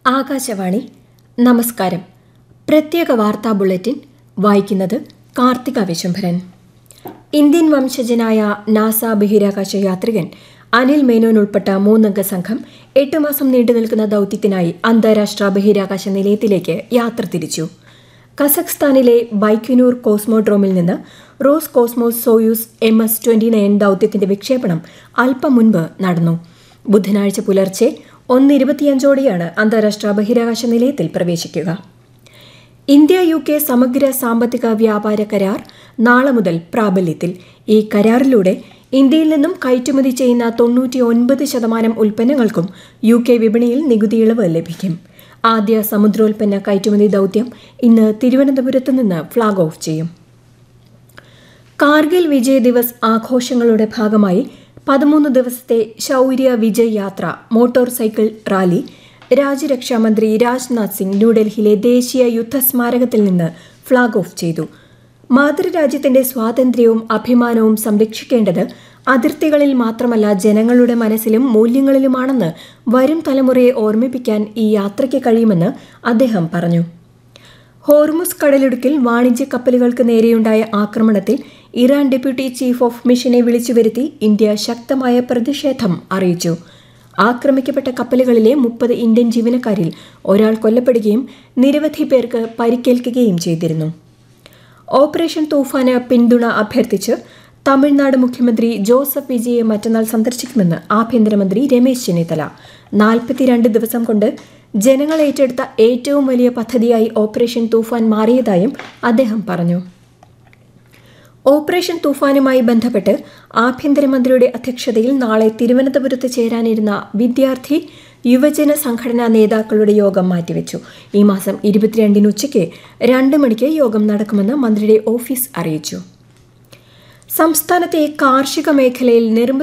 ആകാശവാണി നമസ്കാരം പ്രത്യേക വാർത്താ ബുള്ളറ്റിൻ വായിക്കുന്നത് കാർത്തിക വിശംഭരൻ ഇന്ത്യൻ വംശജനായ നാസ ബഹിരാകാശ യാത്രികൻ അനിൽ മേനോൻ ഉൾപ്പെട്ട മൂന്നംഗ സംഘം എട്ട് മാസം നീണ്ടു നിൽക്കുന്ന ദൌത്യത്തിനായി അന്താരാഷ്ട്ര ബഹിരാകാശ നിലയത്തിലേക്ക് യാത്ര തിരിച്ചു കസഖ്സ്ഥാനിലെ ബൈക്യുനൂർ കോസ്മോഡ്രോമിൽ നിന്ന് Roscosmos Soyuz M S twenty nine ദൌത്യത്തിന്റെ വിക്ഷേപണം അല്പം മുൻപ് നടന്നു ബുധനാഴ്ച പുലർച്ചെ ഒന്ന് ഇരുപത്തിയഞ്ചോടെയാണ് അന്താരാഷ്ട്ര ബഹിരാകാശ നിലയത്തിൽ പ്രവേശിക്കുക ഇന്ത്യ യു കെ സമഗ്ര സാമ്പത്തിക വ്യാപാര കരാർ നാളെ മുതൽ പ്രാബല്യത്തിൽ ഈ കരാറിലൂടെ ഇന്ത്യയിൽ നിന്നും കയറ്റുമതി ചെയ്യുന്ന തൊണ്ണൂറ്റി ഒൻപത് ശതമാനം ഉൽപ്പന്നങ്ങൾക്കും യു കെ വിപണിയിൽ നികുതി ഇളവ് ലഭിക്കും ആദ്യ സമുദ്രോൽപ്പന്ന കയറ്റുമതി ദൌത്യം ഇന്ന് തിരുവനന്തപുരത്ത് നിന്ന് ഫ്ളാഗ് ഓഫ് ചെയ്യും കാർഗിൽ വിജയ് ദിവസ് ആഘോഷങ്ങളുടെ ഭാഗമായി പതിമൂന്ന് ദിവസത്തെ ശൗര്യ വിജയ് യാത്ര മോട്ടോർ സൈക്കിൾ റാലി രാജ്യരക്ഷാമന്ത്രി രാജ്നാഥ് സിംഗ് ന്യൂഡൽഹിയിലെ ദേശീയ യുദ്ധസ്മാരകത്തിൽ നിന്ന് ഫ്ളാഗ് ഓഫ് ചെയ്തു മാതൃരാജ്യത്തിന്റെ സ്വാതന്ത്ര്യവും അഭിമാനവും സംരക്ഷിക്കേണ്ടത് അതിർത്തികളിൽ മാത്രമല്ല ജനങ്ങളുടെ മനസ്സിലും മൂല്യങ്ങളിലുമാണെന്ന് വരും തലമുറയെ ഓർമ്മിപ്പിക്കാൻ ഈ യാത്രയ്ക്ക് കഴിയുമെന്ന് അദ്ദേഹം പറഞ്ഞു ഹോർമുസ് കടലിടുക്കിൽ വാണിജ്യ കപ്പലുകൾക്ക് നേരെയുണ്ടായ ആക്രമണത്തിൽ ഇറാൻ ഡെപ്യൂട്ടി ചീഫ് ഓഫ് മിഷനെ വിളിച്ചു വരുത്തി ഇന്ത്യ ശക്തമായ പ്രതിഷേധം അറിയിച്ചു ആക്രമിക്കപ്പെട്ട കപ്പലുകളിലെ മുപ്പത് ഇന്ത്യൻ ജീവനക്കാരിൽ ഒരാൾ കൊല്ലപ്പെടുകയും നിരവധി പേർക്ക് പരിക്കേൽക്കുകയും ചെയ്തിരുന്നു ഓപ്പറേഷൻ തൂഫാന് പിന്തുണ അഭ്യർത്ഥിച്ച് തമിഴ്നാട് മുഖ്യമന്ത്രി ജോസഫ് വിജയെ മറ്റന്നാൾ സന്ദർശിക്കുമെന്ന് ആഭ്യന്തരമന്ത്രി രമേശ് ചെന്നിത്തല നാൽപ്പത്തിരണ്ട് ദിവസം കൊണ്ട് ജനങ്ങൾ ഏറ്റെടുത്ത ഏറ്റവും വലിയ പദ്ധതിയായി ഓപ്പറേഷൻ തൂഫാൻ മാറിയതായും അദ്ദേഹം പറഞ്ഞു ഓപ്പറേഷൻ തൂഫാനുമായി ബന്ധപ്പെട്ട് ആഭ്യന്തരമന്ത്രിയുടെ അധ്യക്ഷതയിൽ നാളെ തിരുവനന്തപുരത്ത് ചേരാനിരുന്ന വിദ്യാർത്ഥി യുവജന സംഘടനാ നേതാക്കളുടെ യോഗം മാറ്റിവെച്ചു ഈ മാസം ഇരുപത്തിരണ്ടിന് ഉച്ചയ്ക്ക് രണ്ട് മണിക്ക് യോഗം നടക്കുമെന്ന് മന്ത്രിയുടെ ഓഫീസ് അറിയിച്ചു സംസ്ഥാനത്തെ കാർഷിക മേഖലയിൽ നിർമ്മിത